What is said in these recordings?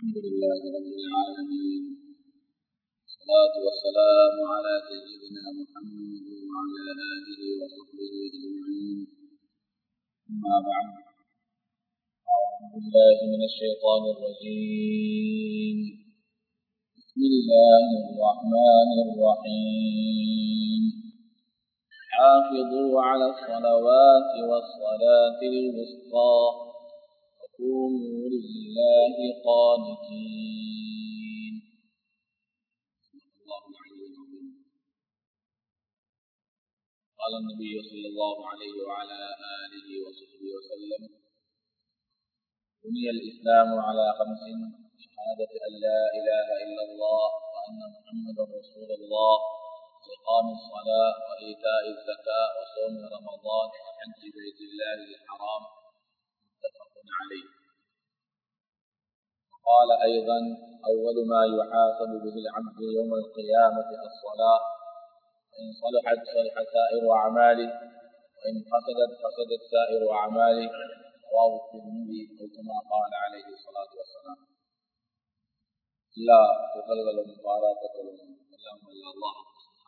الحمد لله رب العالمين والصلاة والسلام على سيدنا محمد وعلى آله وصحبه أجمعين أما بعد أعوذ بالله من الشيطان الرجيم بسم الله الرحمن الرحيم حافظوا على الصلوات والصلاة الوسطى وقوموا لله قانتين الله العلي العظيم قال النبي صلى الله عليه وعلى آله وصحبه وسلم بني الإسلام على خمس شهادة أن لا إله إلا الله وأن محمدا رسول الله وإقام الصلاة وإيتاء الزكاة وصوم رمضان وحج بيت الله الحرام متفق عليه وقال أيضا أول ما يحاسب به العبد يوم القيامة الصلاة فإن صلحت صلح سائر أعماله وإن فسدت فسدت سائر أعماله رواه الترمذي أو كما قال عليه الصلاة والسلام எல்லா புகழ்களும் பாராட்டுகளும் எல்லாம் வல்ல அல்லாஹ்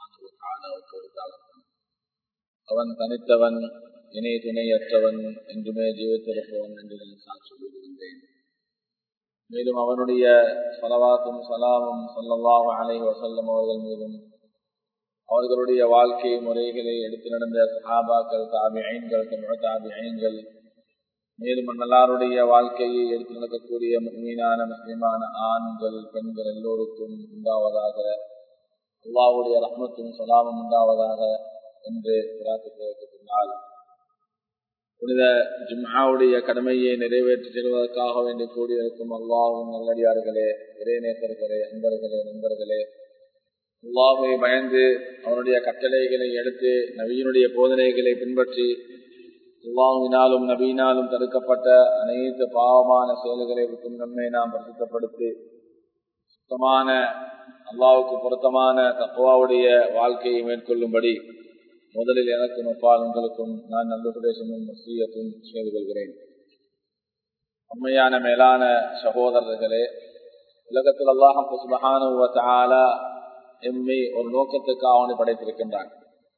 அவன் தனித்தவன் இணை துணையற்றவன் என்றுமே ஜீவித்திருப்பவன் என்று நான் சாட்சி சொல்லுகின்றேன் மேலும் அவனுடைய சலவாத்தும் சலாமும் சொல்லல்லாஹ் அலை வசல்லம் அவர்கள் மீதும் அவர்களுடைய வாழ்க்கை முறைகளை எடுத்து நடந்த சஹாபாக்கள் தாபி ஐன்கள் தாபி ஐன்கள் மேலும் அன்னலாருடைய வாழ்க்கையை எடுத்து நடக்கக்கூடிய மீனான முஸ்லிமான ஆண்கள் பெண்கள் எல்லோருக்கும் உண்டாவதாக அல்லாவுடைய ரஹ்மத்தும் சலாமும் உண்டாவதாக என்று பிரார்த்திப்பதற்கு பின்னால் புனித ஜிம்ஹாவுடைய கடமையை நிறைவேற்றி செல்வதற்காக வேண்டி கூடியிருக்கும் அல்லாவும் நல்லடியார்களே இறைநேசர்களே அன்பர்களே நண்பர்களே அல்லாவை பயந்து அவனுடைய கட்டளைகளை எடுத்து நவீனுடைய போதனைகளை பின்பற்றி அல்லாவினாலும் நவீனாலும் தடுக்கப்பட்ட அனைத்து பாவமான செயல்களை விட்டும் நம்மை நாம் பிரசித்தப்படுத்தி சுத்தமான அல்லாவுக்கு பொருத்தமான தப்புவாவுடைய வாழ்க்கையை மேற்கொள்ளும்படி முதலில் எனக்கும் அப்பால் உங்களுக்கும் நான் நல்ல பிரதேசமும் முஸ்லீயத்தும் செய்து கொள்கிறேன் உண்மையான மேலான சகோதரர்களே உலகத்தில் அல்லாஹம் சுபகான எம்மை ஒரு நோக்கத்துக்காக அவனை படைத்திருக்கின்றான்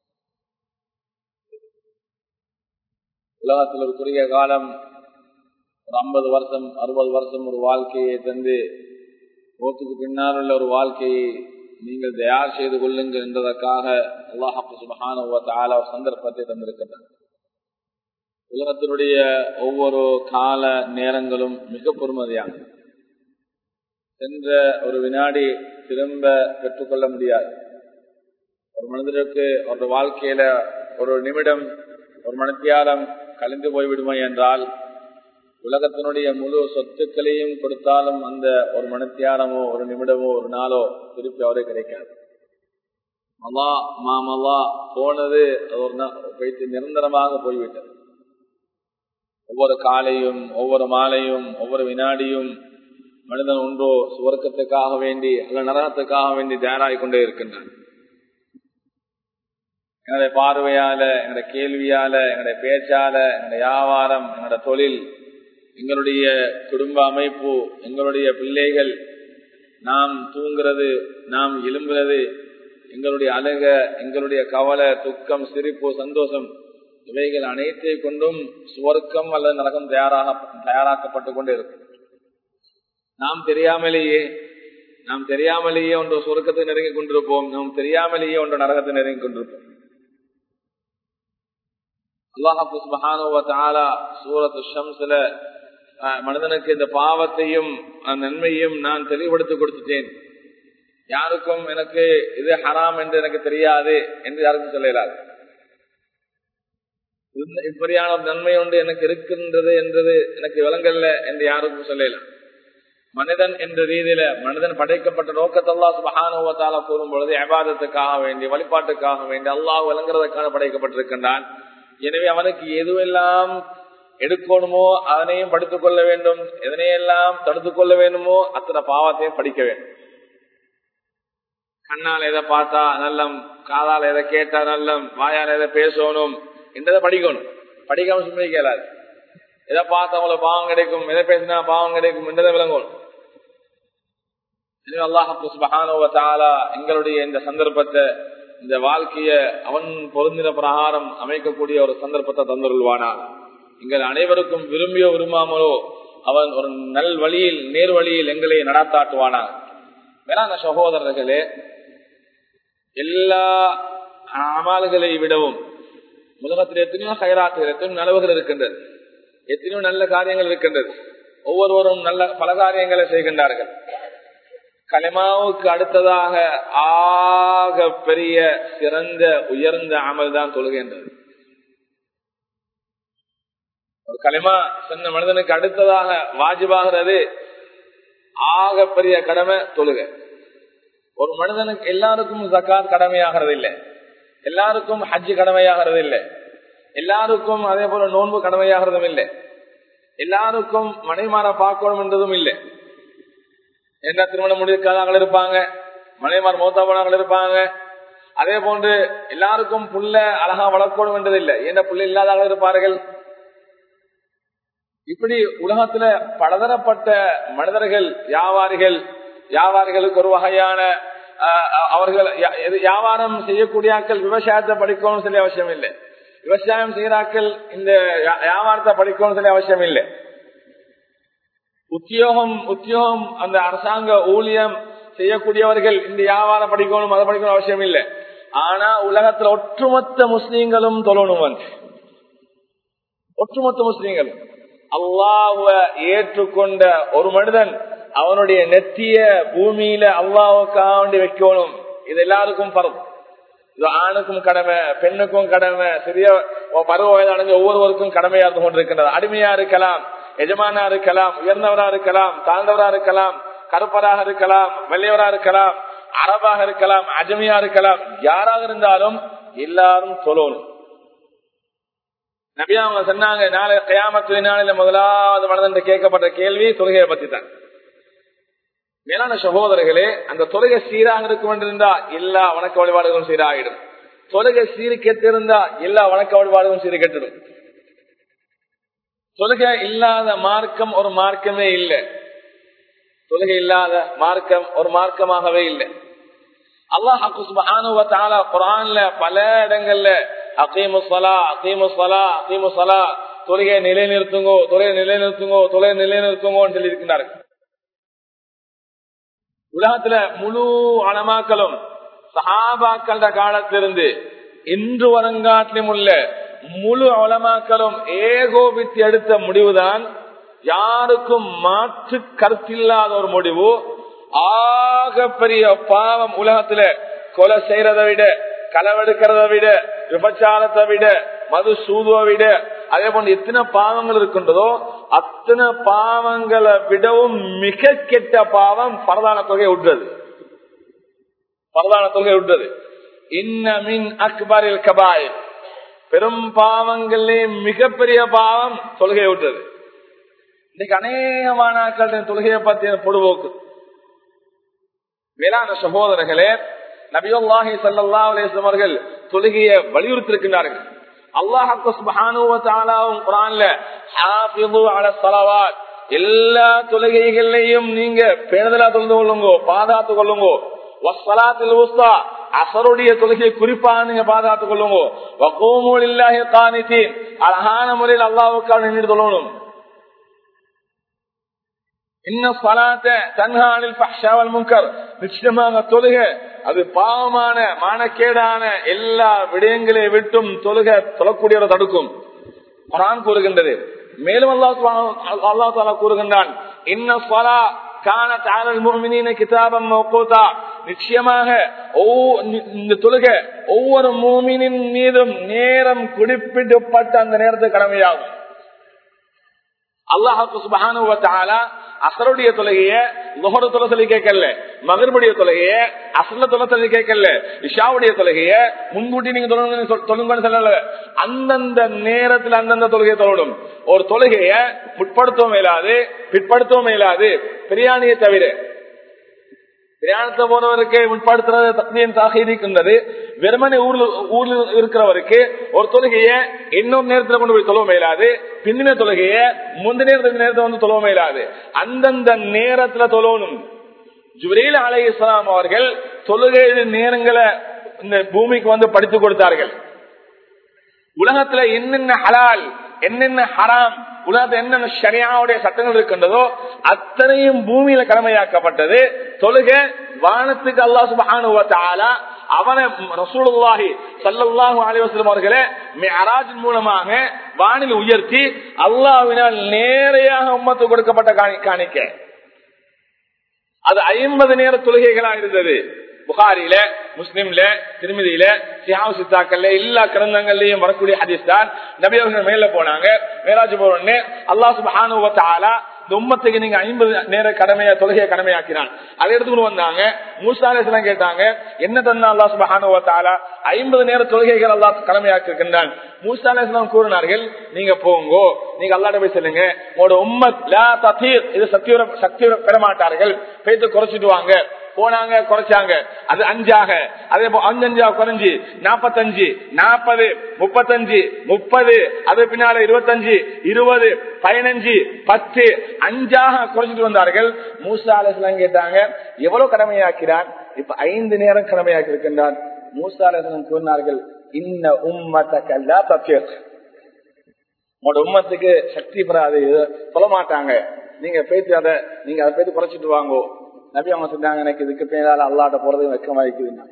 உலகத்தில் ஒரு குறுகிய காலம் ஒரு ஐம்பது வருஷம் அறுபது வருஷம் ஒரு வாழ்க்கையை தந்து மோத்துக்கு பின்னால் உள்ள ஒரு வாழ்க்கையை நீங்கள் தயார் செய்து கொள்ளுங்கள் என்பதற்காக அல்லாஹு சுபகான சந்தர்ப்பத்தை தந்திருக்கின்றார் உலகத்தினுடைய ஒவ்வொரு கால நேரங்களும் மிக பொறுமதியானது சென்ற ஒரு வினாடி திரும்ப பெற்றுக்கொள்ள முடியாது ஒரு மனிதருக்கு ஒரு வாழ்க்கையில ஒரு நிமிடம் ஒரு மணித்தியாலம் கழிந்து போய்விடுமா என்றால் உலகத்தினுடைய முழு சொத்துக்களையும் கொடுத்தாலும் அந்த ஒரு மணித்தியாலமோ ஒரு நிமிடமோ ஒரு நாளோ திருப்பி அவரே கிடைக்காது மலா மாமலா போனது ஒரு வைத்து நிரந்தரமாக போய்விட்டது ஒவ்வொரு காலையும் ஒவ்வொரு மாலையும் ஒவ்வொரு வினாடியும் மனிதன் ஒன்றோ சுவர்க்கத்துக்காக வேண்டி அல்ல நரகத்துக்காக வேண்டி தயாராகி கொண்டே இருக்கின்றான் எங்களுடைய பார்வையால எங்களுடைய கேள்வியால எங்களுடைய பேச்சால எங்களுடைய வியாபாரம் எங்களுடைய தொழில் எங்களுடைய குடும்ப அமைப்பு எங்களுடைய பிள்ளைகள் நாம் தூங்குறது நாம் எழும்புறது எங்களுடைய அழக எங்களுடைய கவலை துக்கம் சிரிப்பு சந்தோஷம் இவைகள் அனைத்தை கொண்டும் சுவர்க்கம் அல்லது நரகம் தயாராக தயாராக்கப்பட்டு கொண்டே இருக்கும் நாம் தெரியாமலேயே நாம் தெரியாமலேயே ஒன்று சுருக்கத்தை நெருங்கி கொண்டிருப்போம் நாம் தெரியாமலேயே ஒன்று நரகத்தை நெருங்கி கொண்டிருப்போம் அல்லாஹால சூரத்து ஷம்ஸ்ல மனிதனுக்கு இந்த பாவத்தையும் நன்மையும் நான் தெளிவுபடுத்தி கொடுத்துட்டேன் யாருக்கும் எனக்கு இது ஹராம் என்று எனக்கு தெரியாது என்று யாருக்கும் சொல்லலாது இப்படியான ஒரு நன்மை ஒன்று எனக்கு இருக்கின்றது என்றது எனக்கு விளங்கல்ல என்று யாருக்கும் சொல்லலாம் மனிதன் என்ற ரீதியில மனிதன் படைக்கப்பட்ட நோக்கத்தல்லா சுபகானுவத்தால கூறும் பொழுது அபாதத்துக்காக வேண்டி வழிபாட்டுக்காக வேண்டி அல்லாஹ் விளங்குறதுக்காக படைக்கப்பட்டிருக்கின்றான் எனவே அவனுக்கு எதுவெல்லாம் எடுக்கணுமோ அதனையும் படித்துக் கொள்ள வேண்டும் எதனையெல்லாம் தடுத்துக் கொள்ள வேண்டுமோ அத்தனை பாவத்தையும் படிக்க வேண்டும் கண்ணால் எதை பார்த்தா நல்லம் காதால் எதை கேட்டா நல்லம் வாயால் எதை பேசணும் என்றதை படிக்கணும் படிக்காம சும்மா கேளாது எதை பார்த்தா அவங்களுக்கு பாவம் கிடைக்கும் எதை பேசினா பாவம் கிடைக்கும் என்றதை விளங்கணும் அல்லாஹாலா எங்களுடைய இந்த சந்தர்ப்பத்தை இந்த வாழ்க்கைய அவன் பொருந்தின பிரகாரம் அமைக்கக்கூடிய ஒரு சந்தர்ப்பத்தை தந்துருவானால் எங்கள் அனைவருக்கும் விரும்பியோ விரும்பாமலோ அவன் ஒரு நல் வழியில் நேர் வழியில் எங்களை நடாத்தாட்டுவானா வேளாண் சகோதரர்களே எல்லா அமால்களை விடவும் உலகத்தில் எத்தனையோ கைராத்துகள் எத்தனையோ நலவுகள் இருக்கின்றது எத்தனையோ நல்ல காரியங்கள் இருக்கின்றது ஒவ்வொருவரும் நல்ல பல காரியங்களை செய்கின்றார்கள் கலிமாவுக்கு அடுத்ததாக ஆக பெரிய சிறந்த உயர்ந்த அமல் தான் தொழுகின்றது ஒரு களிமா சொன்ன மனிதனுக்கு அடுத்ததாக வாஜிபாகிறது ஆக பெரிய கடமை தொழுக ஒரு மனிதனுக்கு எல்லாருக்கும் ஜக்காத் கடமையாகிறது இல்லை எல்லாருக்கும் ஹஜ்ஜு கடமையாகிறது இல்லை எல்லாருக்கும் அதே போல நோன்பு கடமையாகிறதும் இல்லை எல்லாருக்கும் மனைமாற பார்க்கணும் என்றதும் இல்லை என்ன திருமணம் முடிக்காதவங்க இருப்பாங்க மனைமார் மூத்த போனவங்க இருப்பாங்க அதே போன்று எல்லாருக்கும் புள்ள அழகா வளர்க்கணும் என்றது இல்லை என்ன புள்ள இல்லாதவங்க இருப்பார்கள் இப்படி உலகத்துல பலதரப்பட்ட மனிதர்கள் வியாபாரிகள் வியாபாரிகளுக்கு ஒரு வகையான அவர்கள் வியாபாரம் செய்யக்கூடிய ஆட்கள் விவசாயத்தை படிக்கணும்னு சொல்லி அவசியம் இல்லை விவசாயம் செய்யறாக்கள் இந்த வியாபாரத்தை படிக்கணும்னு சொல்லி அவசியம் இல்லை உத்தியோகம் உத்தியோகம் அந்த அரசாங்க ஊழியம் செய்யக்கூடியவர்கள் இந்த வியாபாரம் படிக்கணும் அதை படிக்கணும் அவசியம் இல்லை ஆனா உலகத்துல ஒட்டுமொத்த முஸ்லீம்களும் தொழணும் வந்து ஒட்டுமொத்த முஸ்லீம்களும் அல்லாஹுவ ஏற்றுக்கொண்ட ஒரு மனிதன் அவனுடைய நெத்திய பூமியில அல்லாவுக்காண்டி வைக்கணும் இது எல்லாருக்கும் பரம் இது ஆணுக்கும் கடமை பெண்ணுக்கும் கடமை சிறிய பருவ வயதானது ஒவ்வொருவருக்கும் கடமையா இருந்து கொண்டிருக்கின்றது அடிமையா இருக்கலாம் எஜமானா இருக்கலாம் உயர்ந்தவரா இருக்கலாம் தாழ்ந்தவரா இருக்கலாம் கருப்பராக இருக்கலாம் வெள்ளையவரா இருக்கலாம் அரபாக இருக்கலாம் அஜமியா இருக்கலாம் யாராக இருந்தாலும் எல்லாரும் சொல்லணும் நபியா அவங்க சொன்னாங்க நாளை கயாமத்து நாளில முதலாவது மனதன் கேட்கப்பட்ட கேள்வி தொழுகையை பத்தி தான் மேலான சகோதரர்களே அந்த தொழுகை சீராக இருக்கும் என்றிருந்தா எல்லா வணக்க வழிபாடுகளும் சீராகிடும் தொழுகை சீரு கெட்டிருந்தா எல்லா வணக்க வழிபாடுகளும் சீரு கெட்டிடும் தொழுகை இல்லாத மார்க்கம் ஒரு மார்க்கமே இல்லை தொழுகை இல்லாத மார்க்கம் ஒரு மார்க்கமாகவே இல்லை அல்லாஹ் குரான்ல பல இடங்கள்ல அகீமுசலா அகீமுசலா அகீமுசலா தொழுகை நிலைநிறுத்துங்கோ தொழிலை நிலைநிறுத்துங்கோ தொழிலை நிலைநிறுத்துங்கோன்னு சொல்லி இருக்கின்றார்கள் உலகத்துல முழு அலமாக்களும் சஹாபாக்கள காலத்திலிருந்து இன்று வரங்காட்டிலும் உள்ள முழு அலமாக்களும் ஏகோபித்து எடுத்த முடிவுதான் யாருக்கும் மாற்று கருத்தில்லாத ஒரு முடிவு ஆக பெரிய பாவம் உலகத்துல கொலை செய்யறதை விட களவெடுக்கிறத விட விபச்சாரத்தை விட மது சூதுவை விட அதே போன்று எத்தனை பாவங்கள் இருக்கின்றதோ அத்தனை பாவங்களை விடவும் மிக கெட்ட பாவம் பரதான தொகை விட்டது பரதான தொகை விட்டது இன்னமின் அக்பரில் கபாய் பெரும் பாவங்களே மிகப்பெரிய பாவம் தொழுகை விட்டது இன்னைக்கு அநேகமான தொழுகையை பற்றிய பொடுபோக்கு வேளாண் சகோதரர்களே நபியுல்லாஹி சல்லா அலேஸ்லம் அவர்கள் தொழுகையை வலியுறுத்திருக்கிறார்கள் அல்லாஹால எல்லா தொழுகைகளையும் நீங்க பேணுதலா தொழுந்து கொள்ளுங்கோ பாதுகாத்து கொள்ளுங்கோ வசலாத்தில் உஸ்தா அசருடைய தொழுகையை குறிப்பாக நீங்க பாதுகாத்துக் கொள்ளுங்கோ வகோமூல் இல்லாஹி காணித்தீன் அழகான முறையில் அல்லாவுக்காக நின்று தொழணும் நிச்சயமாக தொழுக அது பாவமான மானக்கேடான எல்லா விடயங்களை விட்டும் தொழுக தொழக்கூடியவரை தடுக்கும் குரான் கூறுகின்றது மேலும் அல்லா தாலா கூறுகின்றான் நிச்சயமாக இந்த தொழுக ஒவ்வொரு மூமினின் மீதும் நேரம் குறிப்பிடப்பட்ட அந்த நேரத்துக்கு கடமையாகும் அல்லாஹு சுபானு அசருடைய தொழுகைய நுகர தொலை சொல்லி கேட்கல மகர்புடைய தொழுகைய அசல தொலை சொல்லி கேட்கல இஷாவுடைய தொழுகைய முன்கூட்டி நீங்க தொழுங்கன்னு சொல்லல அந்தந்த நேரத்தில் அந்தந்த தொழுகையை தொழணும் ஒரு தொழுகைய முற்படுத்தவும் இயலாது பிற்படுத்தவும் இயலாது பிரியாணியை தவிர பிரயாணத்தை போனவருக்கு முற்படுத்துறது தக்னியின் தாகிதிக்கின்றது வெறுமனை ஊர்ல ஊர்ல இருக்கிறவருக்கு ஒரு தொழுகைய இன்னொரு நேரத்துல கொண்டு போய் தொழவும் இயலாது பின்னின தொழுகைய முந்தின நேரத்துக்கு நேரத்தை வந்து தொழவும் இயலாது அந்தந்த நேரத்துல தொழணும் ஜுரீல் அலை இஸ்லாம் அவர்கள் தொழுகை நேரங்களை இந்த பூமிக்கு வந்து படித்து கொடுத்தார்கள் உலகத்துல என்னென்ன ஹலால் என்னென்ன ஹராம் உலகத்துல என்னென்ன ஷரியாவுடைய சட்டங்கள் இருக்கின்றதோ அத்தனையும் பூமியில கடமையாக்கப்பட்டது தொழுக வானத்துக்கு அல்லா சுபானுவத்தால அவனை ரசூலுல்லாஹி சல்லல்லாஹு அலைஹி வஸல்லம் அவர்களே மிஅராஜின் மூலமாக வானில் உயர்த்தி அல்லாஹ்வினால் நேரையாக உம்மத்து கொடுக்கப்பட்ட காணி- காணிக்கை அது ஐம்பது நேர தொழுகைகளா இருந்தது புகாரில முஸ்லிம்ல திருமதியில சியாவு சித்தாக்கள்ல எல்லா கிரந்தங்கள்லயும் வரக்கூடிய ஹதீஸ் தான் நபி அவர்கள் மேல போனாங்க மேராஜ் போறோன்னு அல்லாஹ் சுப்ஹானஹு வ தஆலா இந்த உம்மத்துக்கு நீங்க ஐம்பது நேர கடமையா தொழுகையை கடமையாக்கினான் அதை எடுத்துட்டு வந்தாங்க மூசாலேசனம் கேட்டாங்க என்ன தந்தா அல்லாஹ் சுப்ஹானஹு வ தஆலா ஐம்பது நேர தொழுகைகள் அல்லாஹ் கடமையாக்கி இருக்கின்றான் மூசாலேசனம் கூறினார்கள் நீங்க போங்கோ நீங்க அல்லாட்ட போய் சொல்லுங்க உங்களோட உம்மத் லா ததீர் இது சக்தி சக்தி பெற மாட்டார்கள் பேத்து குறைச்சிட்டு வாங்க போனாங்க குறைச்சாங்க அது அஞ்சாக அதே போல அஞ்சு அஞ்சா குறைஞ்சு நாப்பத்தஞ்சு நாற்பது முப்பத்தஞ்சு முப்பது அது பின்னால இருபத்தஞ்சு இருபது பதினஞ்சு பத்து அஞ்சாக குறைச்சிட்டு வந்தார்கள் மூசா அலிஸ்லாம் கேட்டாங்க எவ்வளவு கடமையாக்கிறான் இப்ப ஐந்து நேரம் கடமையாக்கி இருக்கின்றான் மூசா அலிஸ்லாம் கூறினார்கள் இன்ன உம்மத்தக்கல்லா தத்தியத் உங்களோட உம்மத்துக்கு சக்தி பெறாது இது சொல்ல மாட்டாங்க நீங்க பேத்து அதை நீங்க அதை பேத்து குறைச்சிட்டு வாங்கோ நபி அவங்க சொன்னாங்க எனக்கு இதுக்கு பின்னால அல்லாட்ட போறது வெக்கமா இருக்குதுன்னா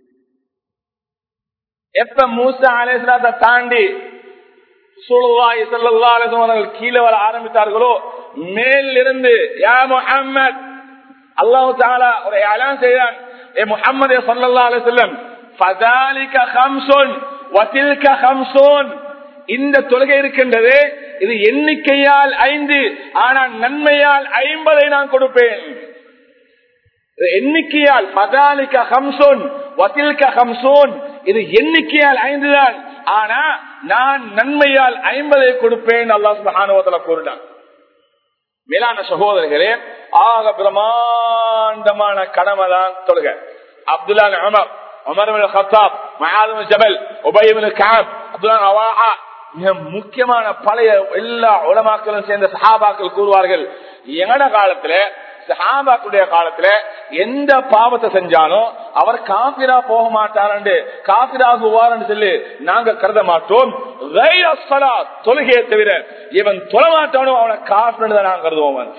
எப்ப மூசா அலேஸ்லாத்தை தாண்டி சுழுவாய் சல்லா அலிஸ்வர்கள் கீழே வர ஆரம்பித்தார்களோ மேலிருந்து யா முஹம்மத் அல்லாஹு தாலா ஒரு அலான் செய்தான் ஏ முஹம்மது சல்லா அலிஸ்லம் ஃபதாலிக ஹம்சுன் வதில்க ஹம்சுன் இந்த தொழுகை இருக்கின்றது இது எண்ணிக்கையால் ஐந்து ஆனால் நன்மையால் ஐம்பதை நான் கொடுப்பேன் இது எண்ணிக்கையால் பதாலிக்க ஹம்சோன் வத்தில்க ஹம்சோன் இது எண்ணிக்கையால் ஐந்து தான் ஆனா நான் நன்மையால் ஐம்பதை கொடுப்பேன் அல்லாஹ் சுபஹானுவத்துல கூறினான் மேலான சகோதரர்களே ஆக பிரமாண்டமான கடமை தான் தொழுக Abdullah Amr Umar bin Khattab Muadh bin Jabal Ubayy பின் கஅப் அப்துல்லா ரவாஹா மிக முக்கியமான பழைய எல்லா உலமாக்களும் சேர்ந்த சஹாபாக்கள் கூறுவார்கள் எங்கட காலத்துல சஹாபாக்குடைய காலத்துல எந்த பாவத்தை செஞ்சாலும் அவர் காபிரா போக மாட்டார் காபிராகுவார் சொல்லி நாங்க கருத மாட்டோம் கைர ஸலாத், தொழுகையை தவிர இவன் தொழமாட்டானோ அவனை காபிரன் தான் நாங்க கருதுவோம்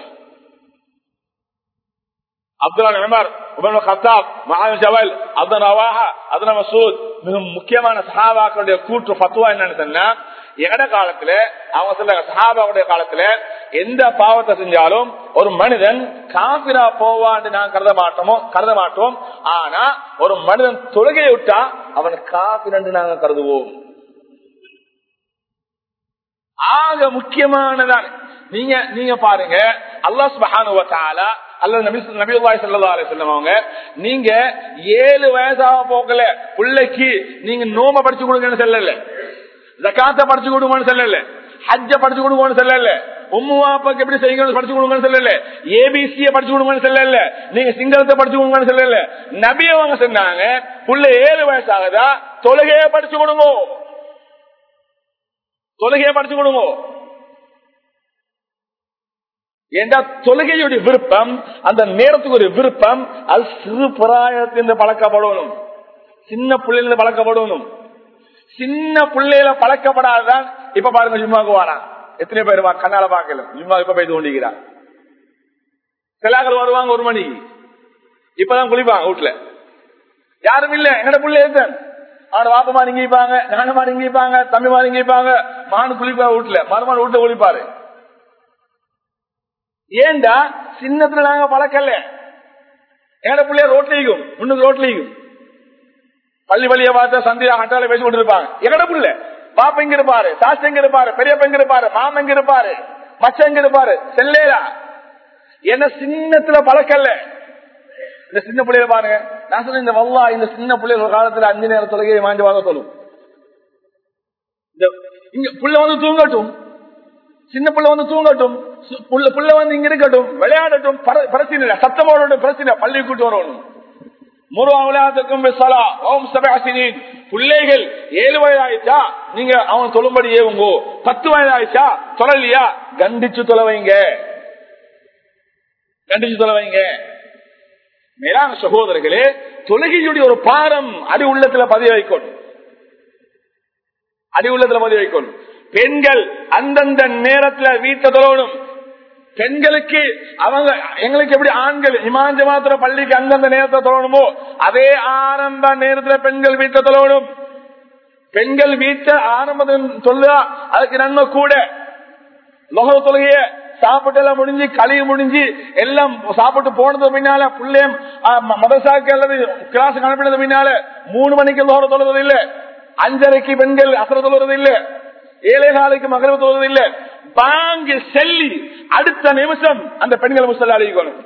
Abdullah Umar Umar Khattab Muadh Jabal Abdul Rawaha Abdul Masood மிக முக்கியமான சஹாபாக்களுடைய கூற்று பத்துவா என்னன்னு சொன்னா எங்கட காலத்துல அவங்க சொல்றாங்க சஹாபாவுடைய காலத்துல எந்த பாவத்தை செஞ்சாலும் ஒரு மனிதன் காபிரா போவான்னு நான் கருத மாட்டோமோ கருத மாட்டோம் ஆனா ஒரு மனிதன் தொழுகையை விட்டா அவன் காபிரண்டு நாங்க கருதுவோம் ஆக முக்கியமானதான் நீங்க நீங்க பாருங்க அல்லாஹ் சுபஹானுவ தஆலா அல்லது நபி நபியுல்லாஹி ஸல்லல்லாஹு அலைஹி வஸல்லம் அவங்க நீங்க ஏழு வயசாக போகல பிள்ளைக்கு நீங்க நோம படிச்சு கொடுங்கன்னு சொல்லல ஜகாத்த படிச்சு கொடுங்கன்னு சொல்லல ஹஜ்ஜ படிச்சு கொடுங்கன்னு சொல்லல உம்மு வாப்பாக்கு எப்படி செய்யணும் படிச்சு கொடுங்கன்னு சொல்லல ஏபிசிய படிச்சு கொடுங்கன்னு சொல்லல நீங்க சிங்களத்தை படிச்சு கொடுங்கன்னு சொல்லல நபி அவங்க சொன்னாங்க புள்ள ஏழு வயசாகுதா தொழுகைய படிச்சு கொடுங்க தொழுகைய படிச்சு கொடுங்க ஏண்டா தொழுகையுடைய விருப்பம் அந்த நேரத்துக்கு ஒரு விருப்பம் அது சிறு பிராயத்திலிருந்து பழக்கப்படணும் சின்ன பிள்ளையிலிருந்து பழக்கப்படணும் சின்ன பிள்ளையில பழக்கப்படாதான் இப்ப பாருங்க ஜும்மாக்கு வாரான் எத்தனை பேர் வா- கண்ணால பாக்கல ஜும்மா இப்ப போய் தோண்டிக்கிறான் சிலாக்கள் வருவாங்க ஒரு மணிக்கு இப்பதான் குளிப்பாங்க வீட்டுல யாரும் இல்ல என்னோட பிள்ளை இருக்கேன் அவனோட வாப்பமா நீங்கிப்பாங்க ஞானமா நீங்கிப்பாங்க தம்பிமா நீங்கிப்பாங்க மானு குளிப்பா வீட்டுல மருமான வீட்டுல குளிப்பாரு ஏண்டா சின்னத்துல நாங்க பழக்கல என்னோட பிள்ளைய ரோட்லயும் முன்னுக்கு ரோட்லயும் பள்ளி வழிய பார்த்த சந்தியா அட்டால பேசி கொண்டு இருப்பாங்க என்னோட பிள்ளை பாப்ப எங்க இருப்பாரு சாஸ்தி எங்க இருப்பாரு பெரியப்ப எங்க இருப்பாரு மாம எங்க இருப்பாரு மச்ச எங்க இருப்பாரு செல்லேரா என்ன சின்னத்துல பழக்கல இந்த சின்ன பிள்ளைய பாருங்க நான் சொன்ன இந்த வல்லா இந்த சின்ன பிள்ளைகள் ஒரு காலத்துல அஞ்சு நேரம் தொலைகையை வாங்கி வாங்க சொல்லும் இந்த இங்க புள்ள வந்து தூங்கட்டும் சின்ன புள்ள வந்து தூங்கட்டும் சு- புள்ள புள்ள வந்து இங்க இருக்கட்டும் விளையாடட்டும் பர- பிரச்சனை இல்லை சத்தமோட பிரச்சனை பள்ளி கூட்டு வரணும் முரு அவலாத்துக்கும் பிஸ்ஸலா, ஓம் சபஹசினீன். பிள்ளைகள் ஏழு வயதாயிச்சா நீங்க அவன் தொழும்படி ஏவுங்கோ பத்து வயதாயிச்சா தொழலையா கண்டிச்சு தொலை வைங்க கண்டிச்சு தொலை வைங்க மேலான சகோதரர்களே தொழுகையுடைய ஒரு பாரம் அடி உள்ளத்துல பதிய வைக்கணும் அடி உள்ளத்துல பதிய வைக்கணும் பெண்கள் அந்தந்த நேரத்துல வீட்டை தொழணும் பெண்களுக்கு அவங்க எங்களுக்கு எப்படி ஆண்கள் இமாஞ்ச மாத்திர பள்ளிக்கு அந்தந்த நேரத்தை தொழணுமோ அதே ஆரம்ப நேரத்துல பெண்கள் வீட்டை தொழணும் பெண்கள் வீட்டை ஆரம்பத்தில் சொல்லுதா அதுக்கு நன்மை கூட லோக தொழுகைய சாப்பிட்டு எல்லாம் முடிஞ்சு கழுவி முடிஞ்சு எல்லாம் சாப்பிட்டு போனது பின்னால பிள்ளையும் மதசாக்கு அல்லது கிளாஸ் அனுப்பினது பின்னால மூணு மணிக்கு லோக தொழுவது இல்ல அஞ்சரைக்கு பெண்கள் அசர தொழுவது இல்ல ஏழை காலைக்கு மகளிர் தொழுவது இல்ல பாங்கு செல்லி அடுத்த நிமிஷம் அந்த பெண்கள் முசல்ல அழிக்கணும்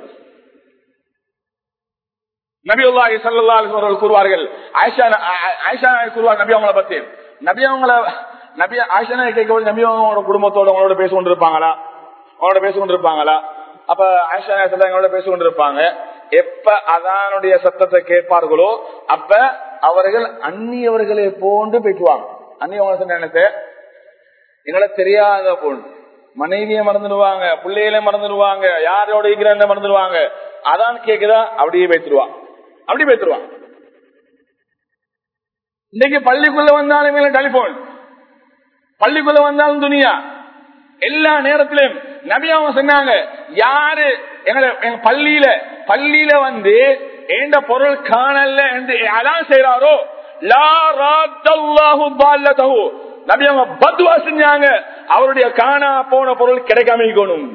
நபியுல்லாஹி சல்லா அவர்கள் கூறுவார்கள் ஆயிஷா ஆயிஷா கூறுவார் நபி அவங்கள பத்தி நபி அவங்கள நபி ஆயிஷா கேட்க நபி அவங்களோட குடும்பத்தோட அவங்களோட பேசி கொண்டிருப்பாங்களா அவங்களோட பேசி கொண்டிருப்பாங்களா அப்ப ஆயிஷா எங்களோட பேசி கொண்டிருப்பாங்க எப்ப அதானுடைய சத்தத்தை கேட்பார்களோ அப்ப அவர்கள் அந்நியவர்களை போன்று பேசுவாங்க அந்நியவங்க நினைத்து எங்களை தெரியாத பொண்ணு மனைவிய மறந்துடுவாங்க பிள்ளைகள மறந்துடுவாங்க யாரோட இருக்கிற மறந்துடுவாங்க அதான் கேக்குதா அப்படியே பேத்துருவான் அப்படி பேத்துருவான் இன்னைக்கு பள்ளிக்குள்ள வந்தாலும் டெலிபோன் பள்ளிக்குள்ள வந்தாலும் துணியா எல்லா நேரத்திலும் நபி அவங்க சொன்னாங்க யாரு எங்களை எங்க பள்ளியில பள்ளியில வந்து எந்த பொருள் காணல என்று அதான் செய்யறாரோ லா ராத்தல்லாஹு பால்லதஹு நபி அவங்க பத்வா செஞ்சாங்க அவருடைய காணா போன பொருள் கிடைக்காம இருக்கணும்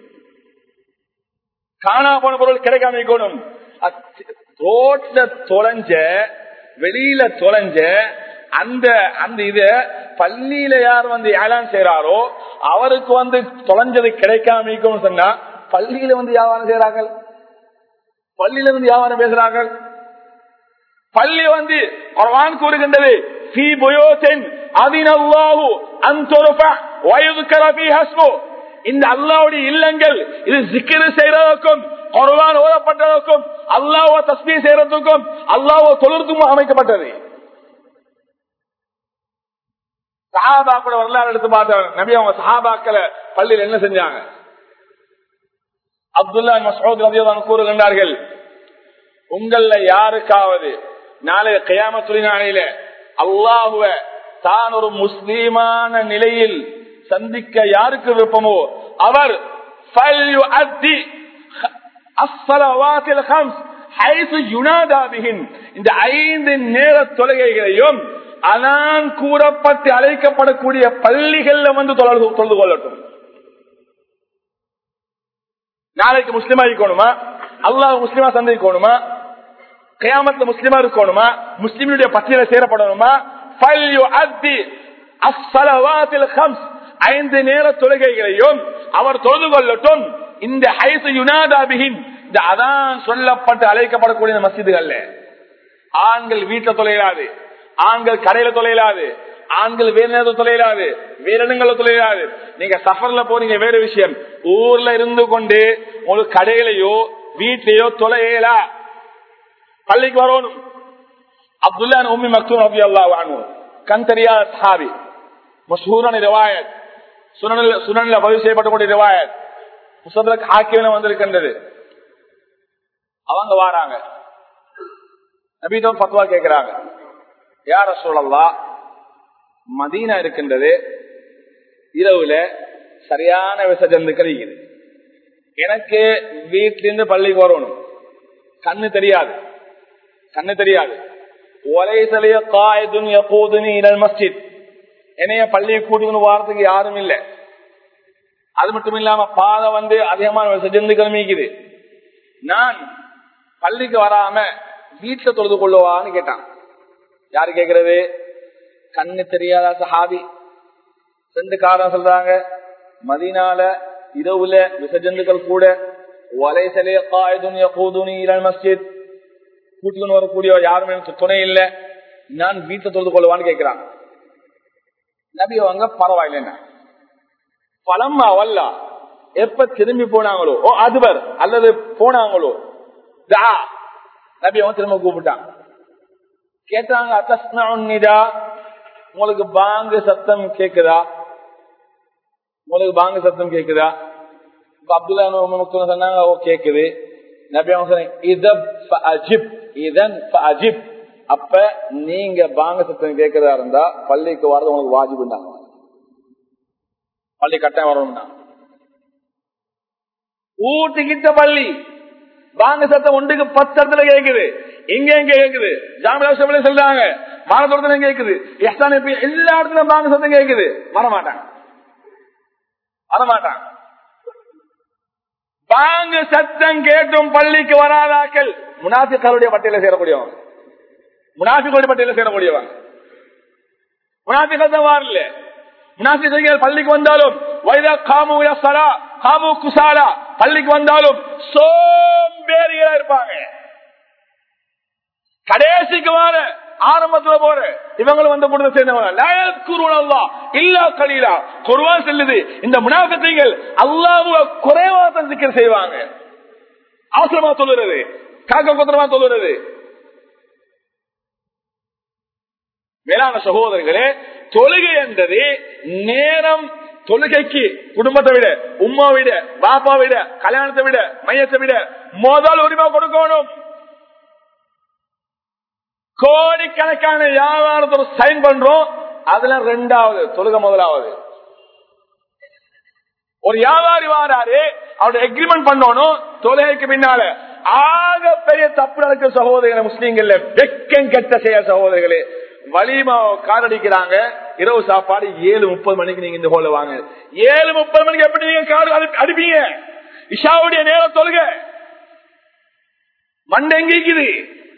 காணா போன பொருள் கிடைக்காம இருக்கணும் ரோட்ல தொலைஞ்ச வெளியில தொலைஞ்ச அந்த அந்த இத பள்ளியில யார் வந்து ஏலான் செய்யறாரோ அவருக்கு வந்து தொலைஞ்சது கிடைக்காம இருக்கணும் சொன்னா பள்ளியில வந்து வியாபாரம் செய்யறார்கள் பள்ளியில இருந்து வியாபாரம் பேசுறார்கள் பள்ளி வந்து குர்ஆன் கூறுகின்றது ஃபீ புயூத்தின் அதினல்லாஹு அன் துர்ஃபா வ யுذكر ஃபீஹா இஸ்மு இந்த அல்லாஹ்வுடைய இல்லங்கள் இது zikr செய்யறதுக்கும் குர்ஆன் ஓதப்பட்டதற்கும் அல்லாஹ்வை தஸ்பீஹ் செய்யறதுக்கும் அல்லாஹ்வை தொழுறதுக்கும் அமைக்கப்பட்டது சஹாபாக்களோட வரலாறு எடுத்து பார்த்தவங்க நபி அவங்க சஹாபாக்களை பள்ளியில் என்ன செஞ்சாங்க அப்துல்லா மசூத் ரதியதான் கூறுகின்றார்கள் உங்கள யாருக்காவது நாளைய கயாமத்துலி நாளையில அல்லாஹுவ தான் ஒரு முஸ்லீமான நிலையில் சந்திக்க யாருக்கு விருப்பமோ அவர் இந்த ஐந்து நேர தொழுகைகளையும் அதான் கூறப்பட்டு அழைக்கப்படக்கூடிய பள்ளிகள்ல வந்து தொழுது தொழுது கொள்ளட்டும் நாளைக்கு முஸ்லிமா இருக்கணுமா அல்லாஹ் முஸ்லிமா சந்திக்கணுமா கயாமத்துல முஸ்லிமா இருக்கணுமா முஸ்லிமுடைய பட்டியல சேரப்படணுமா ஐந்து நேர தொழுகைகளையும் அவர் தொழுது கொள்ளட்டும் இந்த ஹைசு யுனாதாபிகின் இந்த அதான் சொல்லப்பட்டு அழைக்கப்படக்கூடிய மசிதுகள்ல ஆண்கள் வீட்டுல தொலைலாது ஆண்கள் கடையில தொலைலாது ஆண்கள் வேற நேரத்தில் தொலைலாது வேற இடங்கள்ல தொலைலாது நீங்க சஃபர்ல போறீங்க வேற விஷயம் ஊர்ல இருந்து கொண்டு ஒரு கடையிலையோ வீட்லயோ தொலையலா பள்ளிக்கு வரணும் அப்துல்லா உம்மி மக்தூம் ரபி அல்லா கண் தெரியாத சஹாபி மஷூரான ரிவாயத் சுனனில் சுனனில் பதிவு செய்யப்படக்கூடிய ரிவாயத் முசதரக் ஹாக்கிவில வந்திருக்கின்றது அவங்க வாராங்க நபீதம் பத்வா கேட்கிறாங்க யார சொல்லலாம் மதீனா இருக்கின்றது இரவுல சரியான விசஜந்துக்கள் இருக்குது எனக்கு வீட்டிலிருந்து பள்ளிக்கு வரணும் கண்ணு தெரியாது கண்ணு தெரியாது ஒலைசலைய காயதுன் எப்போதுன்னு இடல் மஸ்ஜித் என்னைய பள்ளியை கூட்டிக்கணும் வாரத்துக்கு யாரும் இல்லை அது மட்டும் இல்லாம பாதை வந்து அதிகமான செஜந்துக்கள் மீக்குது நான் பள்ளிக்கு வராம வீட்டுல தொழுது கொள்ளுவான்னு கேட்டான் யாரு கேக்குறது கண்ணு தெரியாத சஹாபி ரெண்டு காரணம் சொல்றாங்க மதினால இரவுல விசஜந்துக்கள் கூட ஒலைசலே காயதுன் எப்போதுன்னு இடல் மஸ்ஜித் கூட்டிக்கொண்டு வரக்கூடிய யாருமே எனக்கு துணை இல்ல நான் வீட்டை தொழுது கொள்வான்னு கேட்கிறாங்க நபி அவங்க பரவாயில்ல பலம் அவல்ல எப்ப திரும்பி போனாங்களோ ஓ அதுவர் அல்லது போனாங்களோ தா நபி அவங்க திரும்ப கூப்பிட்டாங்க கேட்டாங்க அத்தஸ்னா உங்களுக்கு பாங்கு சத்தம் கேக்குதா உங்களுக்கு பாங்கு சத்தம் கேக்குதா அப்துல்லா சொன்னாங்க ஓ கேக்குது நபி அவங்க சொன்னாங்க, "இதப் ஃபஅஜிப், இதன் ஃபஅஜிப்." அப்ப நீங்க பாங்க சத்தம் கேட்கறதா இருந்தா பள்ளிக்கு வரது உங்களுக்கு வாஜிபுண்டாங்க பள்ளி கட்டாயம் வரணும்னா ஊட்டிக்கிட்ட பள்ளி பாங்க சத்தம் ஒன்றுக்கு பத்து இடத்துல கேக்குது இங்க எங்க கேக்குது ஜாமியா சொல்றாங்க மானத்தோடத்துல கேக்குது எஸ்தான் இப்ப எல்லா இடத்துலயும் பாங்க சத்தம் கேக்குது வரமாட்டாங்க வரமாட்டாங்க பாங்கு சத்தம் கேட்டும் பள்ளிக்கு வராதாக்கள் முனாஃபிக்களுடைய பட்டியல சேரக்கூடியவங்க முனாஃபிகளுடைய பட்டியல சேரக்கூடியவங்க முனாஃபிகள் தான் வரல முனாஃபிகள் பள்ளிக்கு வந்தாலும் வைதா காமு யஸ்ஸலா, காமு குசாலா பள்ளிக்கு வந்தாலும் சோம்பேறிகளா இருப்பாங்க கடைசிக்கு வார ஆரம்பத்துல போற இவங்களும் வந்து கொடுத்து சேர்ந்தவங்க இல்லா கலீலா குருவான் செல்லுது இந்த முனாஃபிகள் அல்லாஹ்வை குறைவா தான் சிக்கர் செய்வாங்க அவசரமா சொல்லுறது காக்க குத்திரமா சொல்லுறது மேலான சகோதரர்களே தொழுகை என்றது நேரம் தொழுகைக்கு குடும்பத்தை விட உம்மா விட பாப்பா விட கல்யாணத்தை விட மையத்தை விட முதல் உரிமை கொடுக்கணும் கோடிக்கணக்கான வியாபாரத்தை சைன் பண்றோம் அதுல ரெண்டாவது தொழுக முதலாவது ஒரு வியாபாரி வாராரு அவருடைய எக்ரிமெண்ட் பண்ணணும் தொழுகைக்கு பின்னால ஆக பெரிய தப்பு நடக்கிற சகோதரர்களே முஸ்லீம்கள் வெக்கம் கெட்ட செய்ய சகோதரர்களே வலிமா காரடிக்கிறாங்க இரவு சாப்பாடு ஏழு முப்பது மணிக்கு நீங்க இந்த ஹோல வாங்க ஏழு முப்பது மணிக்கு எப்படி நீங்க கார் அடிப்பீங்க இஷாவுடைய நேரம் தொழுக மண்டை எங்கிக்குது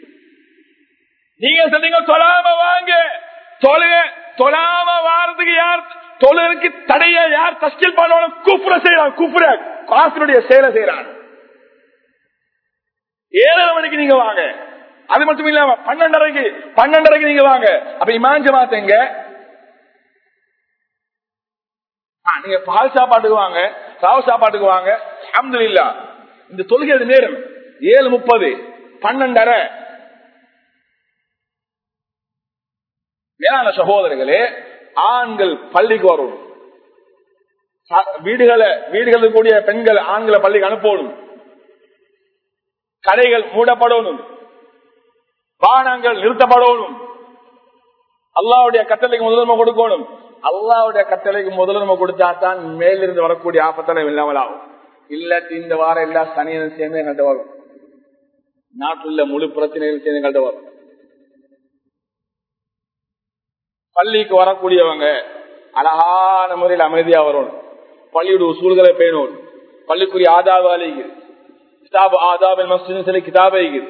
நீங்க சொன்னீங்க தொழாம வாங்க தொழுக தொழாம வாரத்துக்கு யார் தொழுகைக்கு தடைய யார் தஸ்கில் பண்ணணும் கூப்புற செய்யறான் கூப்புற காசனுடைய செயலை செய்யறான் ஏழரை மணிக்கு நீங்க வாங்க அது மட்டும் இல்லாம பன்னெண்டரைக்கு பன்னெண்டரைக்கு நீங்க வாங்க அப்ப இமாஞ்ச மாத்தங்க நீங்க பால் சாப்பாட்டுக்கு வாங்க ராவ சாப்பாட்டுக்கு வாங்க அஹமது இந்த தொழுகை நேரம் ஏழு முப்பது பன்னெண்டரை மேலான சகோதரர்களே ஆண்கள் பள்ளிக்கு வரணும் வீடுகளை வீடுகளில் கூடிய பெண்கள் ஆண்களை பள்ளிக்கு அனுப்பணும் கடைகள் மூடப்படணும் வாகனங்கள் நிறுத்தப்படணும் அல்லாவுடைய கட்டளைக்கு முதலுரிமை கொடுக்கணும் அல்லாவுடைய கட்டளைக்கு முதலுரிமை கொடுத்தா தான் மேலிருந்து வரக்கூடிய ஆபத்தெல்லாம் இல்லாமல் ஆகும் இல்லாட்டி இந்த வாரம் எல்லா சனியும் சேர்ந்து எங்கள்கிட்ட வரும் நாட்டுள்ள முழு பிரச்சனைகள் சேர்ந்து எங்கள்கிட்ட வரும் பள்ளிக்கு வரக்கூடியவங்க அழகான முறையில் அமைதியா வரணும் பள்ளியோட சூழ்களை பேணும் பள்ளிக்குரிய ஆதாப அழிக்குது கிதாப் ஆதாபில் மஸ்ஜித் சொல்லி கிதாப இருக்குது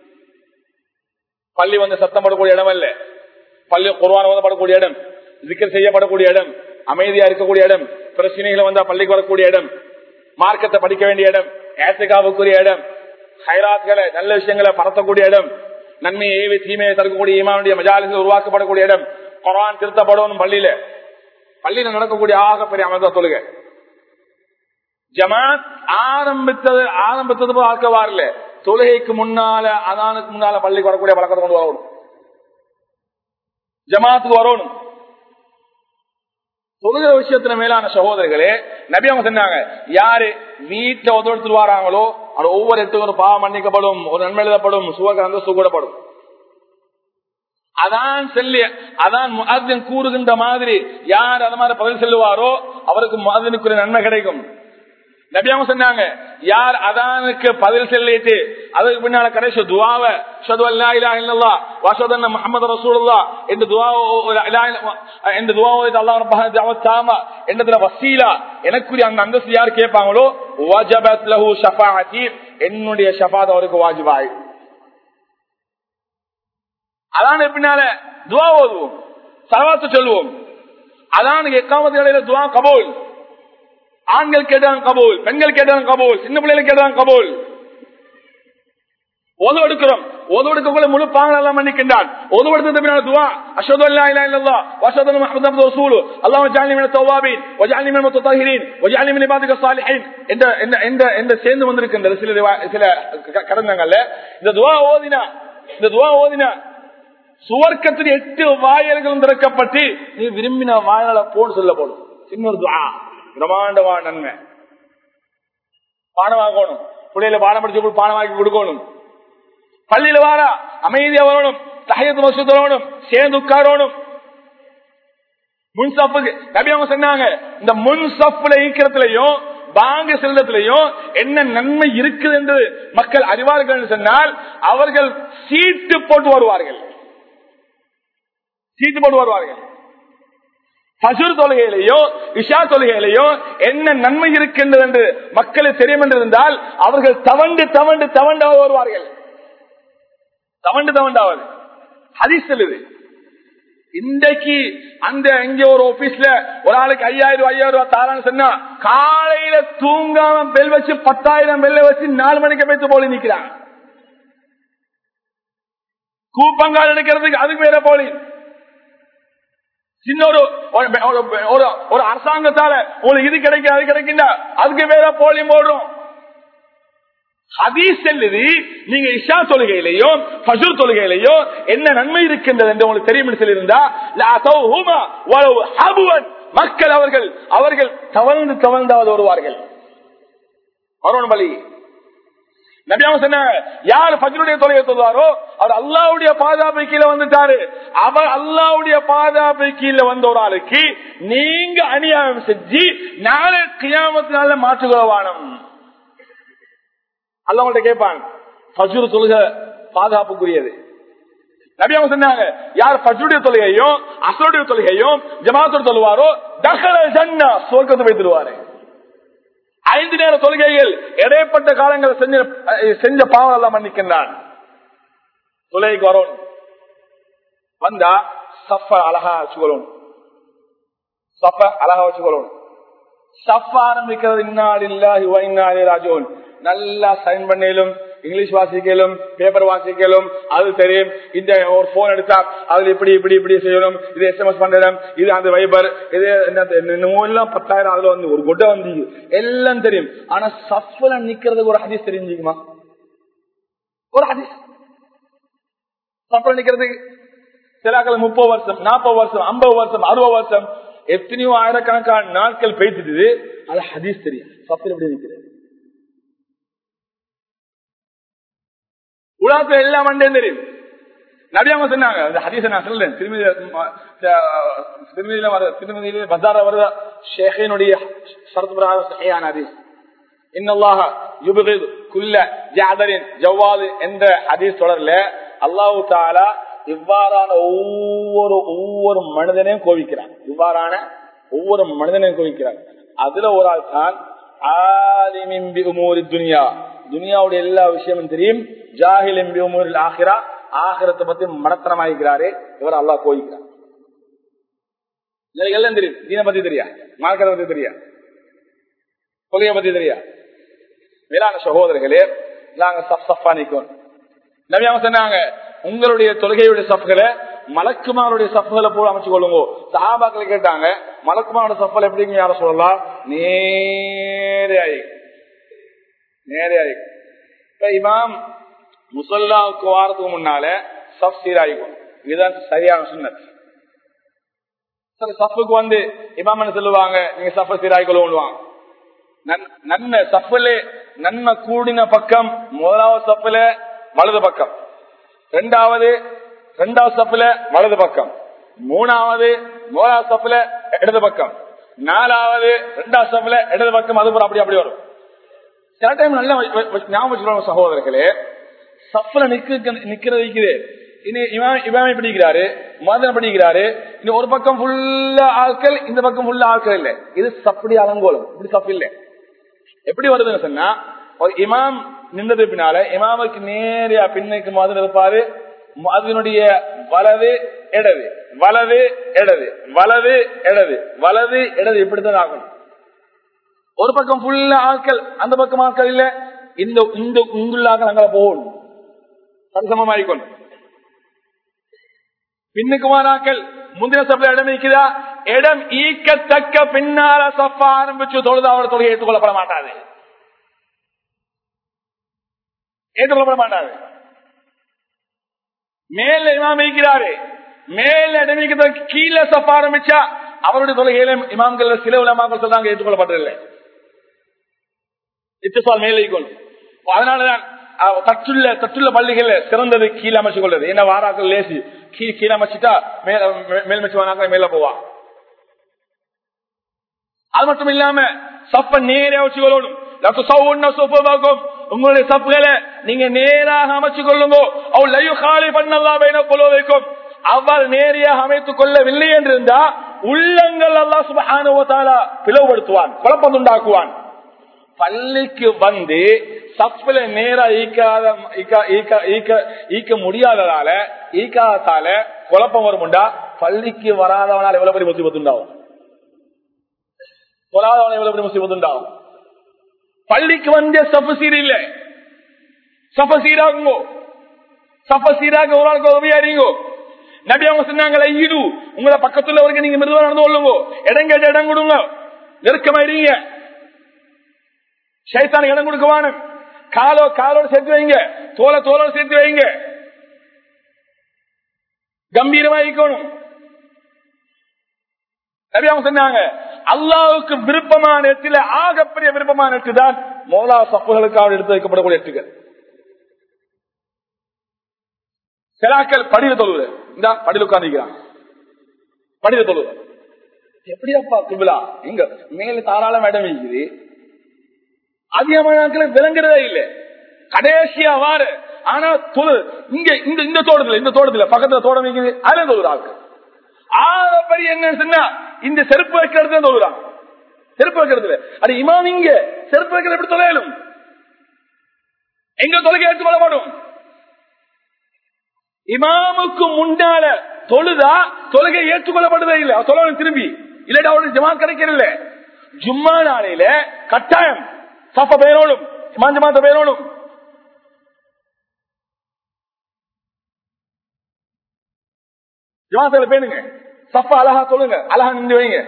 பள்ளி வந்து சத்தம் படக்கூடிய இடம் அல்ல பள்ளி குர்வான ஓதப்படக்கூடிய இடம் சிக்கல் செய்யப்படக்கூடிய இடம் அமைதியா இருக்கக்கூடிய இடம் பிரச்சனைகளை வந்தா பள்ளிக்கு வரக்கூடிய இடம் மார்க்கத்தை படிக்க வேண்டிய இடம் ஏத்துக்காவுக்குரிய இடம் ஹைராத்களை நல்ல விஷயங்களை பரத்தக்கூடிய இடம் நன்மை ஏவி தீமையை தடுக்கக்கூடிய இமானுடைய மஜாலிகள் உருவாக்கப்படக்கூடிய இடம் குரான் திருத்தப்படணும் பள்ளியில பள்ளியில நடக்கக்கூடிய ஆக பெரிய அமைந்த தொழுகை ஜமாத் ஆரம்பித்தது ஆரம்பித்தது போது ஆக்க வரல தொழுகைக்கு முன்னால அதானுக்கு முன்னால பள்ளிக்கு வரக்கூடிய பழக்கத்தை கொண்டு வரணும் ஜமாத்துக்கு வரணும் தொழுகிற விஷயத்துல மேலான சகோதரர்களே நபி அவங்க சொன்னாங்க யாரு வீட்டுல ஒத்துழைத்து வராங்களோ அது ஒவ்வொரு எட்டு ஒரு பாவம் மன்னிக்கப்படும் ஒரு நன்மை எழுதப்படும் சுவகந்த சுகூடப்படும் அதான் செல்லி அதான் முஅத்தின் கூறுகின்ற மாதிரி யார் அது மாதிரி பதில் செல்லுவாரோ அவருக்கு முஅத்தினுக்குரிய நன்மை கிடைக்கும் நபியாம சொன்னாங்க யார் அதானுக்கு பதில் செல்லிட்டு அதுக்கு பின்னால கடைசி துவாவ ஷது அல்லா இலா இல்லல்லா வஷதன்ன முஹம்மது ரசூலுல்லாஹ் இந்த துவாவ இந்த துவாவை அல்லாஹ் ரப்பஹ தஅவத் தாமா என்னதுல வசீலா எனக்குரிய அந்த அந்தஸ்து யார் கேட்பாங்களோ வஜபத் லஹு ஷஃபாஅத்தி என்னுடைய ஷஃபாத் அவருக்கு வாஜிபாய் அதான் பின்னால துவா ஓதுவோம் சலவாத்து சொல்லுவோம் அதான் எக்காமத்து இடையில துவா கபூல் ஆண்கள் கேட்டாங்க கபூல் பெண்கள் கேட்டாங்க கபூல் சின்ன பிள்ளைகள் கேட்டாங்க கபூல் ஓது எடுக்கிறோம் ஓது எடுக்கக்குள்ள முழு பாங்கள் எல்லாம் மன்னிக்கின்றான் ஓது எடுத்தது பின்னால் துவா அஷது அல்லா இலா இல்லல்லா வஷது முஹம்மது அப்து ரசூலு அல்லாஹ் ஜஅல்னி மின தவ்வாபீன் வஜஅல்னி மின முத்தஹிரீன் வஜஅல்னி மின் இபாதிக ஸாலிஹீன் இந்த இந்த இந்த இந்த சேர்ந்து வந்திருக்கின்ற சில ரிவா- சில கடந்தங்கள்ல இந்த துவா ஓதினா இந்த துவா ஓதினா சுவர்க்கத்தின் எட்டு வாயல்களும் திறக்கப்பட்டு நீ விரும்பின வாயால போன்னு சொல்ல போடும் சின்ன ஒரு துவா பிரமாண்டமான நன்மை பாடமாகணும் பிள்ளையில பாடம் படிச்சு பாடம் வாங்கி கொடுக்கணும் பள்ளியில வாரா அமைதியா வரணும் தகையத்து மசூத் வரணும் சேர்ந்து உட்காரணும் முன்சப்புக்கு நபி அவங்க சொன்னாங்க இந்த முன்சப்புல ஈக்கிறதுலயும் பாங்க செல்வத்திலையும் என்ன நன்மை இருக்குது என்று மக்கள் அறிவார்கள் என்று சொன்னால் அவர்கள் சீட்டு போட்டு வருவார்கள் சீட்டு போட்டு வருவார்கள் பசுர் தொழுகையிலேயோ இஷா தொழுகையிலேயோ என்ன நன்மை இருக்கின்றது என்று மக்களுக்கு தெரியும் என்று இருந்தால் அவர்கள் தவண்டு தவண்டு தவண்டாவது வருவார்கள் தவண்டு தவண்டாவது ஹதீஸ் சொல்லுது இன்றைக்கு அந்த எங்க ஒரு ஆபீஸ்ல ஒரு ஆளுக்கு ஐயாயிரம் ரூபாய் ஐயாயிரம் ரூபாய் தாரான்னு சொன்னா காலையில தூங்காம பெல் வச்சு பத்தாயிரம் பெல்ல வச்சு நாலு மணிக்கு போய் போலி நிக்கிறாங்க கூப்பங்கால் எடுக்கிறதுக்கு அதுக்கு வேற போலி சின்ன ஒரு ஒரு ஒரு அரசாங்கத்தால உங்களுக்கு இது கிடைக்கும் அது கிடைக்கின்றா அதுக்கு வேற போலி போடுறோம் ஹதீஸ் செல்லுது நீங்க இஷா தொழுகையிலையோ பசுர் தொழுகையிலையோ என்ன நன்மை இருக்கின்றது என்று உங்களுக்கு தெரியும் சொல்லியிருந்தா மக்கள் அவர்கள் அவர்கள் தவழ்ந்து தவழ்ந்தாவது வருவார்கள் வருவன் பலி நபியாம சொன்ன யார் பஜ்ருடைய தொலைவை சொல்வாரோ அவர் அல்லாவுடைய பாதுகாப்பு கீழே வந்துட்டாரு அவர் அல்லாவுடைய பாதுகாப்பு கீழே வந்த ஒரு ஆளுக்கு நீங்க அநியாயம் செஞ்சு நாளை கியாமத்தினால மாற்றுகவானம் அல்லவங்கள்ட்ட கேட்பாங்க பஜ்ரு தொழுக பாதுகாப்புக்குரியது நபியாம சொன்னாங்க யார் பஜ்ருடைய தொழுகையும் அசருடைய தொழுகையும் ஜமாத்தோட தொழுவாரோ தகல ஜன்னா சொர்க்கத்தை வைத்துருவாரு ஐந்து நேர தொழுகைகள் இடைப்பட்ட காலங்கள் செஞ்ச செஞ்ச பாவம் எல்லாம் மன்னிக்கின்றான் தொழுகைக்கு வரும் வந்தா சஃப அழகா வச்சுக்கொள்ளும் சஃப அழகா வச்சுக்கொள்ளும் சஃப ஆரம்பிக்கிறது இன்னாடில்லாஹி வைநாடி ராஜோன் நல்லா சைன் பண்ணிலும் இங்கிலீஷ் வாசிக்கலும் பேப்பர் வாசிக்கலும் அது தெரியும் இந்த ஒரு போன் எடுத்தா அதுல இப்படி இப்படி இப்படி செய்யணும் இது எஸ்எம்எஸ் பண்றோம் இது அந்த வைபர் இது எல்லாம் பத்தாயிரம் அதுல வந்து ஒரு குட்டை வந்து எல்லாம் தெரியும் ஆனா சஃப்ல நிக்கிறதுக்கு ஒரு ஹதீஸ் தெரிஞ்சுக்குமா ஒரு ஹதீஸ் சஃப்ல நிக்கிறதுக்கு சிலாக்கள் முப்பது வருஷம் நாற்பது வருஷம் ஐம்பது வருஷம் அறுபது வருஷம் எத்தனையோ ஆயிரக்கணக்கான நாட்கள் பெய்த்துட்டு அது ஹதீஸ் தெரியும் சஃப்ல எப்படி நிக்கிறது உலகத்துல எல்லா மண்டேயும் தெரியும் நபியாம சொன்னாங்க அந்த ஹதீச நான் சொல்றேன் திருமதி திருமதியில வர திருமதியில பஜார வருத ஷேഖിனுடைய சரத்து பிரகாரம் சஹியான ஹதீஸ் இன்னல்லாஹ யுபகிது குல்ல ஜாதரின் ஜவ்வாது என்ற ஹதீஸ் தொடர்ல அல்லாஹு தாலா இவ்வாறான ஒவ்வொரு ஒவ்வொரு மனிதனையும் கோவிக்கிறான் இவ்வாறான ஒவ்வொரு மனிதனையும் கோவிக்கிறான் அதுல ஒரு ஆள் தான் ஆலிமிம்பி உமூரி துனியா துனியாவுடைய எல்லா விஷயமும் தெரியும் ஜாஹில் எம்பி உமூரில் ஆகிறா ஆகிரத்தை பத்தி மடத்தனமாகிறாரு இவர் அல்லா கோயிக்கிறார் எல்லாம் தெரியும் தீன பத்தி தெரியா மார்க்கத்தை பத்தி தெரியா கொலையை பத்தி தெரியா மேலான சகோதரர்களே நாங்க சப் சஃபா நிற்கும் நவியாம சொன்னாங்க உங்களுடைய தொழுகையுடைய சஃப்களை மலக்குமாருடைய சஃப்களை போல அமைச்சு கொள்ளுங்க சஹாபாக்களை கேட்டாங்க மலக்குமாரோட சஃபல் எப்படிங்க யார சொல்லலாம் நேரையாயி நேரையாயி இப்ப இமாம் முசல்லாவுக்கு வாரத்துக்கு முன்னால சஃப் சீராயிக்கும் இதுதான் சரியான சுண்ணத் சில சஃபுக்கு வந்து இமாம் என்ன சொல்லுவாங்க நீங்க சஃப சீராய் கொள்ளுவாங்க நன்மை சஃபுல நன்மை கூடின பக்கம் முதலாவது சஃபுல வலது பக்கம் ரெண்டாவது ரெண்டாவது சஃபுல வலது பக்கம் மூணாவது மூணாவது சஃபுல இடது பக்கம் நாலாவது ரெண்டாவது சஃபுல இடது பக்கம் அது அப்படி அப்படி வரும் சில டைம் நல்ல ஞாபகம் வச்சுக்கணும் சகோதரர்களே சஃப்ல நிக்க நிக்கிறது இருக்குது இனி இவன் படிக்கிறாரு மதன் படிக்கிறாரு இனி ஒரு பக்கம் ஃபுல்லா ஆட்கள் இந்த பக்கம் ஃபுல்லா ஆட்கள் இல்ல இது சப்படி அலங்கோலம் இப்படி சப் இல்லை எப்படி வருதுன்னு சொன்னா ஒரு இமாம் நின்றது பின்னால இமாமுக்கு நேரியா பின்னுக்கு மதன் இருப்பாரு அதனுடைய வலது இடது வலது இடது வலது இடது வலது இடது இப்படித்தான் ஆகணும் ஒரு பக்கம் ஃபுல்லா ஆட்கள் அந்த பக்கம் ஆட்கள் இல்ல இந்த இந்த உங்குள்ளாக நாங்கள போகணும் சரிசமமாயிக்கொண்டு பின்னுக்குமாராக்கள் முந்தின சபையில இடம் இருக்குதா இடம் ஈக்கத்தக்க பின்னால சப்ப ஆரம்பிச்சு தொழுது அவரோட தொழிலை ஏற்றுக்கொள்ளப்பட மாட்டாது ஏற்றுக்கொள்ளப்பட மாட்டாது மேல இமாம் இருக்கிறாரு மேல இடம் இருக்கிறதுக்கு கீழே சப்ப ஆரம்பிச்சா அவருடைய தொழுகையில இமாம்கள் சில உலமாக்கள் சொல்றாங்க ஏற்றுக்கொள்ளப்பட்டதில்லை இத்துசால் மேலே கொள்ளும் அதனாலதான் அஹ், தட்டுள்ள தட்டுள்ள பள்ளிகள் சிறந்தது கீழே அமைச்சு கொள்றது ஏன்னா வாராக்கள் லேசி கீழ் கீழே அமைச்சிட்டா மேல மே- மேல் மச்சு வாங்க மேல போவான் அது மட்டும் இல்லாம சப்ப நேரா வச்சு கொள்ளணும் லக்கு சவுன்ன சுப்பபாக்கும். உங்களுடைய சப்புகளை நீங்க நேராக அமைச்சு கொள்ளுங்க அவள் லையு காலி பண்ணல்லா வேண கொள்ள வைக்கும் அவ்வாறு நேரையாக அமைத்துக் கொள்ளவில்லை என்று இருந்தா உள்ளங்கள் அல்லா சுபஹானுவத்தால பிளவுபடுத்துவான் குழப்பம் உண்டாக்குவான் பள்ளிக்கு வந்து சப்பில நேரா ஈக்காத ஈக்கா- ஈக்கா- ஈக்க- ஈக்க முடியாததால ஈக்காதால குழப்பம் வருமுண்டா பள்ளிக்கு வராதவனால் எவ்வளவு பெரிய முசிபத்து உண்டாகும் தொழாதவனை எவ்வளவு பெரிய முசிபத்து உண்டாகும் பள்ளிக்கு வந்த சப்பு சீர் இல்ல சப்ப சீராகுங்கோ சப்ப சீராக ஒரு ஆளுக்கு உதவியா இருங்கோ நபி அவங்க சொன்னாங்களே ஈடு உங்களை பக்கத்துல வரைக்கும் நீங்க மிருதுவா நடந்து கொள்ளுங்க இடம் கேட்ட இடம் கொடுங்க நெருக்கமா இருங்க சைத்தான இடம் கொடுக்குவானு காலோ காலோட சேர்த்து வைங்க தோலை தோலோட சேர்த்து வைங்க கம்பீரமா இருக்கணும் நபி அவங்க சொன்னாங்க அல்லாவுக்கு விருப்பமான எட்டில ஆகப்பெரிய விருப்பமான எட்டு தான் மோலா சப்புகளுக்காக எடுத்து வைக்கப்படக்கூடிய எட்டுகள் சிலாக்கள் படியில தொழுது இந்த படியில் உட்கார்ந்துக்கிறான் படியில தொழுது எப்படியாப்பா குபிலா இங்க மேல தாராளம் இடம் வைக்குது அதிகமான நாட்களை விளங்குறதே இல்லை கடைசியா வாரு ஆனா தொழு இங்க இந்த இந்த தோட்டத்துல இந்த தோட்டத்துல பக்கத்துல தோட்டம் வைக்குது அதுல தொழுறாங்க ஆக பெரிய என்ன சொன்னா இந்த செருப்பு வைக்கிறது தொழுறாங்க செருப்பு வைக்கிறதுல அது இமாம் இங்க செருப்பு வைக்கிறது எப்படி தொலையலும் எங்க தொலைகை ஏற்றுக்கொள்ளப்படும் இமாமுக்கு முன்னால தொழுதா தொழுகை ஏற்றுக்கொள்ளப்படுதே இல்லை தொழில் திரும்பி இல்லடா அவனுக்கு ஜமா கிடைக்கிறதில்ல ஜும்மா நாளையில கட்டாயம் சப்ப பேரோடும் இமான் ஜமாத்த பேரோடும் ஜமாத்துல பேணுங்க சப்ப அழகா தொழுங்க அழகா நின்று வைங்க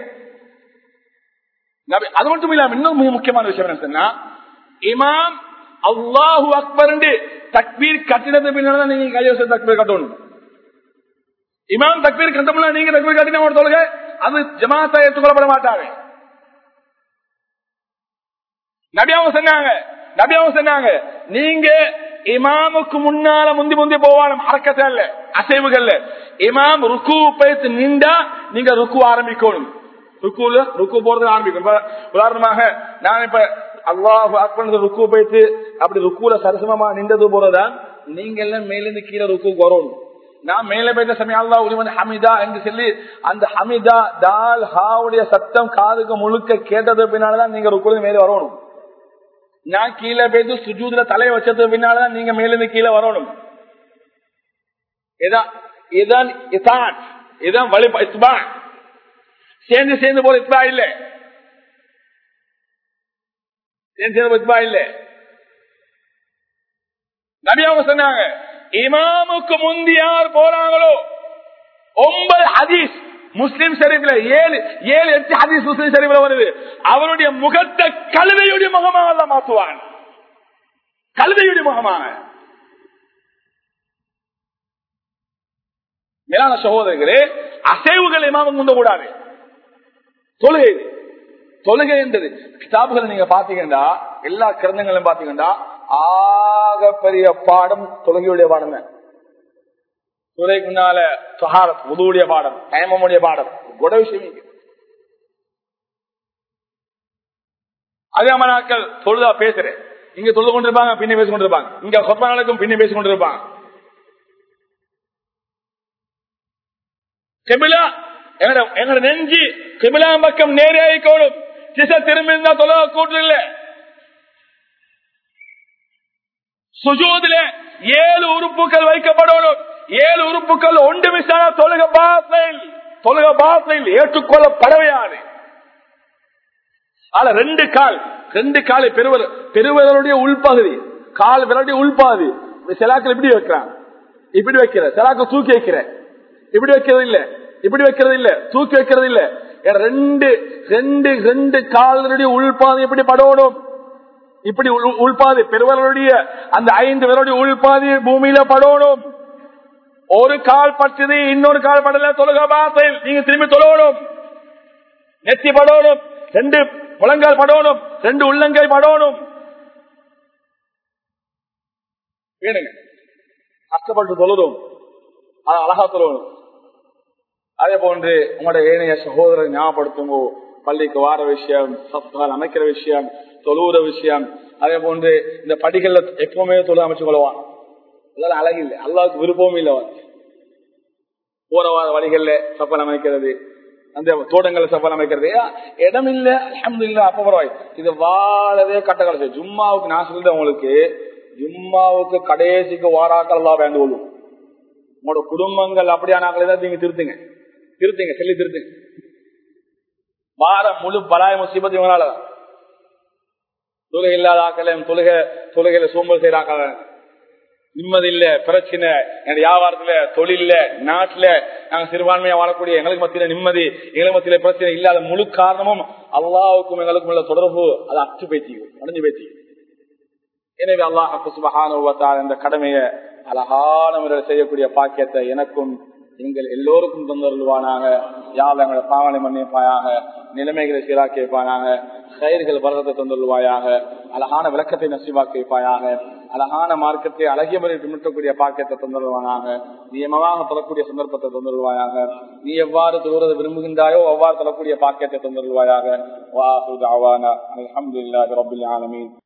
நபி- அது மட்டும் இல்லாம இன்னும் மிக முக்கியமான விஷயம் என்ன சொன்னா இமாம் அல்லாஹு அக்பர் தக்பீர் கட்டினது பின்னால்தான் நீங்க கையோச தக்பீர் கட்டணும் இமாம் தக்பீர் கட்டமுன்னா நீங்க தக்பீர் கட்டினா ஒரு தொழுக அது ஜமாத்தா ஏற்றுக்கொள்ளப்பட மாட்டாங்க நபியாவும் சொன்னாங்க நபியாவும் சொன்னாங்க நீங்க இமாமுக்கு முன்னால முந்தி முந்தி போவாலும் அறக்கத்தல்ல அசைவுகள்ல இமாம் ருக்கு பயிற்சி நின்றா நீங்க ருக்கு ஆரம்பிக்கணும் ருக்குல ருக்கு போறது ஆரம்பிக்கணும் இப்ப உதாரணமாக நான் இப்ப அல்லாஹ் அக்பர் ருக்கு பயிற்சி அப்படி ருக்குல சரிசமமா நின்றது போறதா நீங்க எல்லாம் மேலிருந்து கீழே ருக்கு வரணும் நான் மேல போயிட்ட சமயம் அல்லா உரிமன் ஹமிதா என்று சொல்லி அந்த ஹமிதா தால் ஹாவுடைய சத்தம் காதுக்கு முழுக்க கேட்டது பின்னாலதான் நீங்க ருக்குல மேலே வரணும் நான் கீழே போயிட்டு சுஜூதுல தலையை வச்சது பின்னாலதான் நீங்க மேலிருந்து கீழே வரணும் இதான் இதான் இதான் இதான் வழி இஸ்பா சேர்ந்து சேர்ந்து போல இஸ்பா இல்ல சேர்ந்து சேர்ந்து போல இஸ்பா இல்ல நபி அவங்க சொன்னாங்க இமாமுக்கு முந்தி யார் போறாங்களோ ஒன்பது ஹதீஸ் முஸ்லிம் ஷரீஃப்ல ஏழு ஏழு எட்டு ஹதீஸ் முஸ்லிம் ஷரீஃப்ல வருது அவருடைய முகத்தை கழுதையுடைய முகமாக எல்லாம் மாற்றுவான் கழுதையுடைய முகமாக மேலான சகோதரர்களே அசைவுகள் இமாமம் முந்த கூடாது தொழுகை இது. தொழுகை என்றது கிதாபுகளை நீங்க பாத்தீங்கன்னா எல்லா கிரந்தங்களும் பாத்தீங்கன்னா ஆக பெரிய பாடம் தொழுகையுடைய பாடம் தான் தொலைக்கு முன்னால சஹாரத் உதவுடைய பாடம் டைமமுடைய பாடம் கூட விஷயம் இங்க. அதிகமான நாட்கள் தொழுதா பேசுறேன் இங்க தொழுது கொண்டிருப்பாங்க பின்னே பேசிக் கொண்டிருப்பாங்க இங்க சொப்ப நாளுக்கும் பின்னே பேசிக் கொண்டிருப்பாங்க கெபிலா எங்கட எங்கட நெஞ்சு கெபிலா பக்கம் நேரே ஆயிக்கோடும் திசை திரும்பி இருந்தா தொலை கூட்டு இல்ல சுஜூதுல ஏழு உறுப்புகள் வைக்கப்படணும் ஏழு உறுப்புகள் ஒன்று விசார தொழுக பாசையில் தொழுக பாசையில் ஏற்றுக்கொள்ளப்படவையாது ஆனா ரெண்டு கால் ரெண்டு காலை பெருவர் பெருவதனுடைய உள்பகுதி கால் விரலுடைய உள்பகுதி சிலாக்கள் இப்படி வைக்கிறான் இப்படி வைக்கிற சிலாக்கள் தூக்கி வைக்கிற இப்படி வைக்கிறது இல்ல இப்படி வைக்கிறது இல்ல தூக்கி வைக்கிறது இல்ல ஏன்னா ரெண்டு ரெண்டு ரெண்டு கால்களுடைய உள்பாதி எப்படி படணும் இப்படி உள்- உள்பாதி பெருவர்களுடைய அந்த ஐந்து பேருடைய உள்பாதி பூமியில படணும் ஒரு கால் பட்டது இன்னொரு கால் படல தொழுக பாசையில் நீங்க திரும்பி தொழணும் நெத்தி படணும் ரெண்டு முழங்கால் படணும் ரெண்டு உள்ளங்கை படணும் வேணுங்க கஷ்டப்பட்டு தொழுதும் அது அழகா தொழணும் அதே போன்று உங்களோட ஏனைய சகோதரர் ஞாபகப்படுத்துங்கோ பள்ளிக்கு வார விஷயம் சப்தால் அமைக்கிற விஷயம் தொழுவுற விஷயம் அதே போன்று இந்த படிகள்ல எப்பவுமே தொழு அமைச்சு கொள்வான் அதெல்லாம் அழகு இல்லை அல்லாவுக்கு விருப்பமும் இல்லை போற வார வழிகள்ல சப்பல் அமைக்கிறது அந்த தோட்டங்கள்ல சப்பல் அமைக்கிறது இடம் இல்ல அஹமது இல்ல அப்ப பரவாய் இது வாழவே கட்ட கடைசி ஜும்மாவுக்கு நான் சொல்றேன் உங்களுக்கு ஜும்மாவுக்கு கடைசிக்கு வாராக்கள் எல்லாம் வேண்டு கொள்ளும் உங்களோட குடும்பங்கள் அப்படியானாக்களை தான் நீங்க திருத்துங்க திருத்துங்க சொல்லி திருத்துங்க வாரம் முழு பலாய முசீபத் இவனால தொழுகை இல்லாத ஆக்கலையும் தொழுகை தொழுகையில சோம்பல் செய்யறாக்கள நிம்மதி இல்ல பிரச்சனை எங்க வியாபாரத்துல தொழில நாட்டுல நாங்க சிறுபான்மையா வாழக்கூடிய எங்களுக்கு மத்தியில நிம்மதி எங்களுக்கு மத்தியில பிரச்சனை இல்லாத முழு காரணமும் அல்லாவுக்கும் எங்களுக்கும் உள்ள தொடர்பு அது அச்சு பேச்சு உடஞ்சு பேச்சு எனவே அல்லாஹ் சுபகான இந்த கடமையை அழகான முறையில் செய்யக்கூடிய பாக்கியத்தை எனக்கும் எங்கள் எல்லோருக்கும் தந்தருள்வானாக யாழ் எங்களை பாவனை மன்னிப்பாயாக நிலைமைகளை சீராக்கி வைப்பானாக கயிர்கள் பரதத்தை தந்துள்வாயாக அழகான விளக்கத்தை நசிவாக்கி வைப்பாயாக அழகான மார்க்கத்தை அழகிய முறையில் பின்பற்றக்கூடிய பாக்கியத்தை தந்துள்வானாக நியமமாக தரக்கூடிய சந்தர்ப்பத்தை தந்துள்வாயாக நீ எவ்வாறு தொழுவதை விரும்புகின்றாயோ அவ்வாறு தரக்கூடிய பாக்கியத்தை தந்துள்வாயாக வாஹு தாவானா அலமதுல்லாஹி ரபில் ஆலமீன்